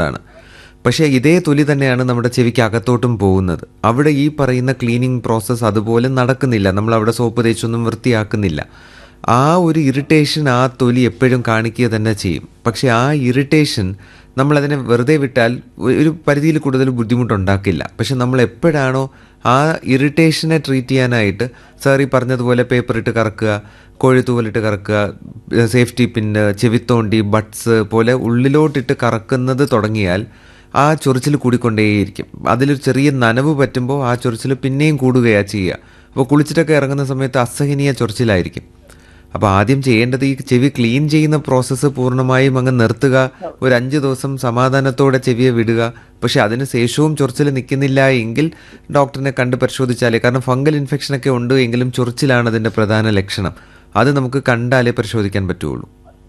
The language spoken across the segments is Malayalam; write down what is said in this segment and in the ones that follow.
കൊണ്ടാണ് പക്ഷേ ഇതേ തൊലി തന്നെയാണ് നമ്മുടെ ചെവിക്ക് അകത്തോട്ടും പോകുന്നത് അവിടെ ഈ പറയുന്ന ക്ലീനിങ് പ്രോസസ്സ് അതുപോലെ നടക്കുന്നില്ല നമ്മൾ അവിടെ സോപ്പ് തേച്ചൊന്നും വൃത്തിയാക്കുന്നില്ല ആ ഒരു ഇറിറ്റേഷൻ ആ തൊലി എപ്പോഴും കാണിക്കുക തന്നെ ചെയ്യും പക്ഷേ ആ ഇറിറ്റേഷൻ നമ്മളതിനെ വെറുതെ വിട്ടാൽ ഒ- ഒരു പരിധിയിൽ കൂടുതൽ ബുദ്ധിമുട്ടുണ്ടാക്കില്ല പക്ഷെ നമ്മൾ എപ്പോഴാണോ ആ ഇറിറ്റേഷനെ ട്രീറ്റ് ചെയ്യാനായിട്ട് സാർ ഈ പറഞ്ഞതുപോലെ പേപ്പർ ഇട്ട് കറക്കുക കോഴിത്തൂവലിട്ട് കറക്കുക സേഫ്റ്റി പിന്ന് ചെവിത്തോണ്ടി ബട്ട്സ് പോലെ ഉള്ളിലോട്ടിട്ട് കറക്കുന്നത് തുടങ്ങിയാൽ ആ ചൊറിച്ചിൽ കൂടിക്കൊണ്ടേയിരിക്കും അതിലൊരു ചെറിയ നനവ് പറ്റുമ്പോൾ ആ ചൊറിച്ചിൽ പിന്നെയും കൂടുകയാണ് ചെയ്യുക അപ്പോൾ കുളിച്ചിട്ടൊക്കെ ഇറങ്ങുന്ന സമയത്ത് അസഹനീയ ചൊറിച്ചിലായിരിക്കും അപ്പോൾ ആദ്യം ചെയ്യേണ്ടത് ഈ ചെവി ക്ലീൻ ചെയ്യുന്ന പ്രോസസ്സ് പൂർണ്ണമായും അങ്ങ് നിർത്തുക ഒരു അഞ്ച് ദിവസം സമാധാനത്തോടെ ചെവിയെ വിടുക പക്ഷെ അതിന് ശേഷവും ചൊറിച്ചിൽ നിൽക്കുന്നില്ല എങ്കിൽ ഡോക്ടറിനെ കണ്ട് പരിശോധിച്ചാലേ കാരണം ഫംഗൽ ഇൻഫെക്ഷനൊക്കെ ഉണ്ട് എങ്കിലും ചൊറിച്ചിലാണ് അതിൻ്റെ പ്രധാന ലക്ഷണം അത് നമുക്ക് കണ്ടാലേ പരിശോധിക്കാൻ പറ്റുള്ളൂ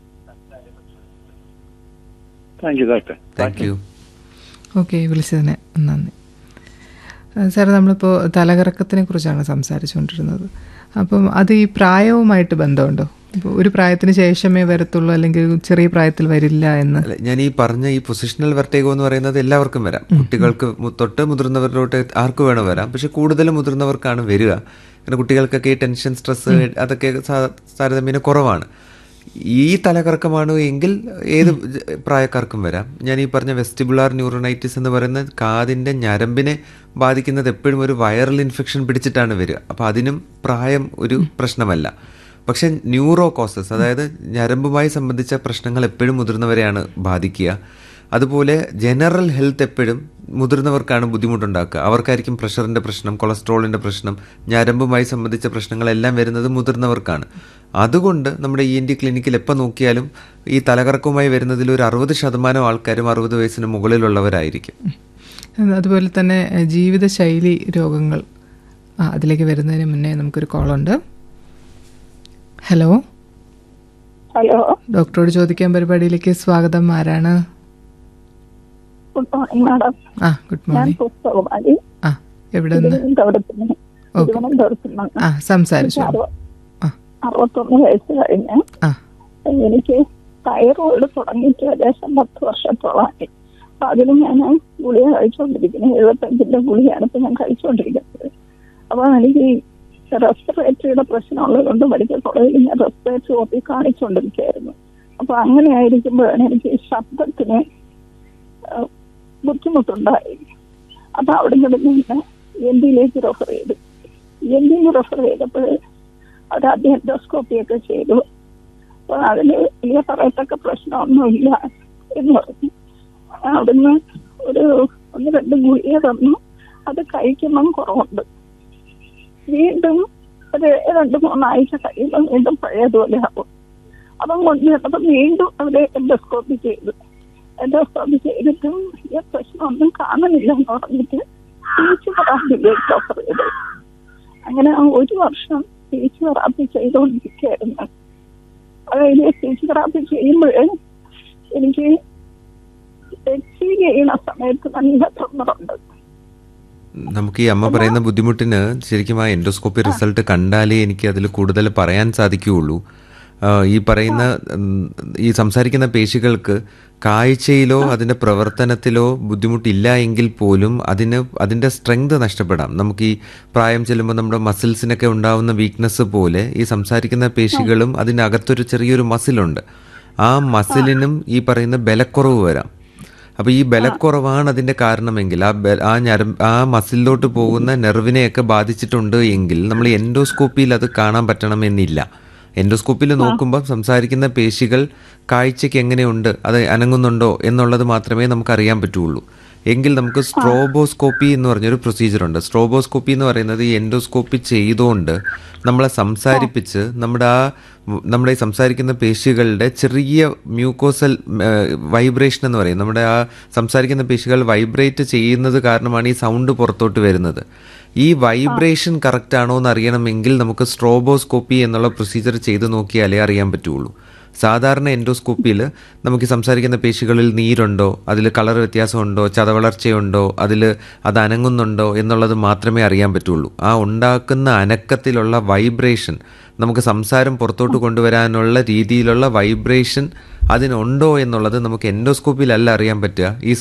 thank you doctor thank you okay വിളിച്ചതിന് നന്ദി ആ, സാർ നമ്മളിപ്പോൾ തലകറക്കത്തിനെ കുറിച്ചാണ് സംസാരിച്ചുകൊണ്ടിരുന്നത് അപ്പം അത് ഈ പ്രായവുമായിട്ട് ബന്ധമുണ്ടോ ഇപ്പോൾ ഒരു പ്രായത്തിന് ശേഷമേ വരത്തുള്ളൂ അല്ലെങ്കിൽ ചെറിയ പ്രായത്തിൽ വരില്ല എന്ന് അല്ല, ഞാൻ ഈ പറഞ്ഞ ഈ പൊസിഷണൽ വെർട്ടേഗോ എന്ന് പറയുന്നത് എല്ലാവർക്കും വരാം കുട്ടികൾക്ക് മു- തൊട്ട് മുതിർന്നവരിലോട്ട് ആർക്ക് വേണം വരാം പക്ഷെ കൂടുതലും മുതിർന്നവർക്കാണ് വരിക കാരണം കുട്ടികൾക്കൊക്കെ ഈ ടെൻഷൻ സ്ട്രെസ് അതൊക്കെ സാ- താരതമ്യേന കുറവാണ് ഈ തലകറക്കമാണ് എങ്കിൽ ഏത് ജ- പ്രായക്കാർക്കും വരാം ഞാൻ ഈ പറഞ്ഞ വെസ്റ്റിബുലാർ ന്യൂറോണൈറ്റിസ് എന്ന് പറയുന്ന കാതിൻ്റെ ഞരമ്പിനെ ബാധിക്കുന്നത് എപ്പോഴും ഒരു വൈറൽ ഇൻഫെക്ഷൻ പിടിച്ചിട്ടാണ് വരിക അപ്പോൾ അതിനും പ്രായം ഒരു പ്രശ്നമല്ല പക്ഷെ ന്യൂറോ കോസസ് അതായത് ഞരമ്പുമായി സംബന്ധിച്ച പ്രശ്നങ്ങൾ എപ്പോഴും മുതിർന്നവരെയാണ് ബാധിക്കുക അതുപോലെ ജനറൽ ഹെൽത്ത് എപ്പോഴും മുതിർന്നവർക്കാണ് ബുദ്ധിമുട്ടുണ്ടാക്കുക അവർക്കായിരിക്കും പ്രഷറിൻ്റെ പ്രശ്നം കൊളസ്ട്രോളിൻ്റെ പ്രശ്നം ഞരമ്പുമായി സംബന്ധിച്ച പ്രശ്നങ്ങളെല്ലാം വരുന്നത് മുതിർന്നവർക്കാണ് അതുകൊണ്ട് നമ്മുടെ ഇ എൻ ഡി ക്ലിനിക്കിൽ എപ്പോൾ നോക്കിയാലും ഈ തലകറക്കവുമായി വരുന്നതിൽ ഒരു അറുപത് ശതമാനം ആൾക്കാരും അറുപത് വയസ്സിന് മുകളിലുള്ളവരായിരിക്കും അതുപോലെ തന്നെ എഹ്, ജീവിതശൈലി രോഗങ്ങൾ ആ അതിലേക്ക് വരുന്നതിന് മുന്നേ നമുക്കൊരു കോളുണ്ട് ഹലോ ഹലോ ഡോക്ടറോട് ചോദിക്കാൻ പരിപാടിയിലേക്ക് സ്വാഗതം ആരാണ് ഗുഡ് മോർണിംഗ് മാഡം ആ ഗുഡ് ഞാൻ മോർണിംഗ് പുസ്തകമാരി ആ എവിടെ നിന്ന് തിരുവനന്തപുരത്ത് നിന്ന് ഓക്കെ തിരുവനന്തപുരത്ത് നിന്ന് ആ സംസാരിച്ചു അറുപ- ആ അറുപത്തൊന്ന് വയസ്സ് കഴിഞ്ഞ് ആ എനിക്ക് തൈറോയിഡ് തുടങ്ങിയിട്ട് ഏകദേശം പത്ത് വർഷത്തോളമായി അപ്പൊ അതിന് ഞാൻ ഗുളിക കഴിച്ചുകൊണ്ടിരിക്കുന്നത് എഴുപത്തഞ്ചിന്റെ ഗുളികയാണ് ഇപ്പൊ ഞാൻ കഴിച്ചുകൊണ്ടിരിക്കുന്നത് അപ്പൊ എനിക്ക് റെസ്പിറേറ്ററിയുടെ പ്രശ്നമുള്ളത് കൊണ്ട് മെഡിക്കൽ കോളേജിൽ ഞാൻ റെസ്പിറേറ്ററി ഓപ്പി കാണിച്ചുകൊണ്ടിരിക്കുകയായിരുന്നു അപ്പൊ അങ്ങനെ ആയിരിക്കുമ്പോഴാണ് എനിക്ക് ഈ ശബ്ദത്തിന് ആ, ബുദ്ധിമുട്ടുണ്ടായി അപ്പൊ അവിടെ നിന്ന് എൻ ഡിയിലേക്ക് റെഫർ ചെയ്തു എൻ ഡിയിൽ റെഫർ ചെയ്തപ്പോൾ അവർ ആദ്യം എൻഡോസ്കോപ്പി ഒക്കെ ചെയ്തു അപ്പൊ അതിന് വലിയ പറയത്തക്ക പ്രശ്നമൊന്നുമില്ല എന്ന് പറഞ്ഞു അവിടുന്ന് ഒരു ഒന്ന് രണ്ട് ഗുളിക തന്നു അത് കഴിക്കുമ്പം കുറവുണ്ട് വീണ്ടും ഒരു രണ്ട് മൂന്നാഴ്ച കഴിയുമ്പോൾ വീണ്ടും പഴയതുപോലെ ആവും അപ്പം കൊണ്ടുവന്നപ്പോൾ വീണ്ടും അവര് എൻഡോസ്കോപ്പി ചെയ്തു എൻഡോസ്കോപ്പി ചെയ്തിട്ടും ഈ പ്രശ്നമൊന്നും കാണുന്നില്ല എന്ന് പറഞ്ഞിട്ട് സ്പീച്ച് തെറാപ്പിയിലേക്ക് ഓഫർ ചെയ്തു അങ്ങനെ ആ ഒരു വർഷം സ്പീച്ച് തെറാപ്പി ചെയ്തുകൊണ്ടിരിക്കുകയായിരുന്നു അതായത് സ്പീച്ച് തെറാപ്പി ചെയ്യുമ്പോൾ എനിക്ക് എക്സീവ് ചെയ്യുന്ന സമയത്ത് നല്ല തൊണ്ണറുണ്ട് നമുക്ക് ഈ അമ്മ പറയുന്ന ബുദ്ധിമുട്ടിന് ശരിക്കും ആ എൻഡോസ്കോപ്പി റിസൾട്ട് കണ്ടാലേ എനിക്ക് അതിൽ കൂടുതൽ പറയാൻ സാധിക്കുകയുള്ളൂ ആ, ഈ പറയുന്ന ഉം, ഈ സംസാരിക്കുന്ന പേശികൾക്ക് കാഴ്ചയിലോ അതിൻ്റെ പ്രവർത്തനത്തിലോ ബുദ്ധിമുട്ടില്ല എങ്കിൽ പോലും അതിന് അതിൻ്റെ സ്ട്രെങ്ത് നഷ്ടപ്പെടാം നമുക്ക് ഈ പ്രായം ചെല്ലുമ്പോൾ നമ്മുടെ മസിൽസിനൊക്കെ ഉണ്ടാവുന്ന വീക്ക്നെസ് പോലെ ഈ സംസാരിക്കുന്ന പേശികളും അതിനകത്തൊരു ചെറിയൊരു മസിലുണ്ട് ആ മസിലിനും ഈ പറയുന്ന ബലക്കുറവ് വരാം അപ്പോൾ ഈ ബലക്കുറവാണ് അതിൻ്റെ കാരണമെങ്കിൽ ആ ബെ ആ ഞരം ആ മസിലിലോട്ട് പോകുന്ന നെർവിനെയൊക്കെ ബാധിച്ചിട്ടുണ്ട് എങ്കിൽ നമ്മൾ എൻഡോസ്കോപ്പിയിൽ അത് കാണാൻ പറ്റണമെന്നില്ല എൻഡോസ്കോപ്പിയിൽ നോക്കുമ്പോൾ സംസാരിക്കുന്ന പേശികൾ കാഴ്ചയ്ക്ക് എങ്ങനെയുണ്ട് അത് അനങ്ങുന്നുണ്ടോ എന്നുള്ളത് മാത്രമേ നമുക്ക് അറിയാൻ പറ്റുള്ളൂ എങ്കിൽ നമുക്ക് സ്ട്രോബോസ്കോപ്പി എന്ന് പറഞ്ഞൊരു പ്രൊസീജിയർ ഉണ്ട് സ്ട്രോബോസ്കോപ്പി എന്ന് പറയുന്നത് ഈ എൻഡോസ്കോപ്പി ചെയ്തുകൊണ്ട് നമ്മളെ സംസാരിപ്പിച്ച് നമ്മുടെ ആ നമ്മുടെ ഈ സംസാരിക്കുന്ന പേശികളുടെ ചെറിയ മ്യൂക്കോസൽ വൈബ്രേഷൻ എന്ന് പറയും നമ്മുടെ ആ സംസാരിക്കുന്ന പേശികൾ വൈബ്രേറ്റ് ചെയ്യുന്നത് കാരണമാണ് ഈ സൗണ്ട് പുറത്തോട്ട് വരുന്നത് ഈ വൈബ്രേഷൻ കറക്റ്റ് ആണോ എന്ന് അറിയണമെങ്കിൽ നമുക്ക് സ്ട്രോബോസ്കോപ്പി എന്നുള്ള പ്രൊസീജിയർ ചെയ്ത് നോക്കിയാലേ അറിയാൻ പറ്റുള്ളൂ സാധാരണ എൻഡോസ്കോപ്പിയിൽ നമുക്ക് ഈ സംസാരിക്കുന്ന പേശികളിൽ നീരുണ്ടോ അതിൽ കളർ വ്യത്യാസമുണ്ടോ ചതവളർച്ചയുണ്ടോ അതിൽ അത് അനങ്ങുന്നുണ്ടോ എന്നുള്ളത് മാത്രമേ അറിയാൻ പറ്റുള്ളൂ ആ ഉണ്ടാക്കുന്ന അനക്കത്തിലുള്ള വൈബ്രേഷൻ നമുക്ക് സംസാരം പുറത്തോട്ട് കൊണ്ടുവരാനുള്ള രീതിയിലുള്ള വൈബ്രേഷൻ അതിനുണ്ടോ എന്നുള്ളത് നമുക്ക് എൻഡോസ്കോപ്പിയിലല്ല അറിയാൻ പറ്റുക ഈ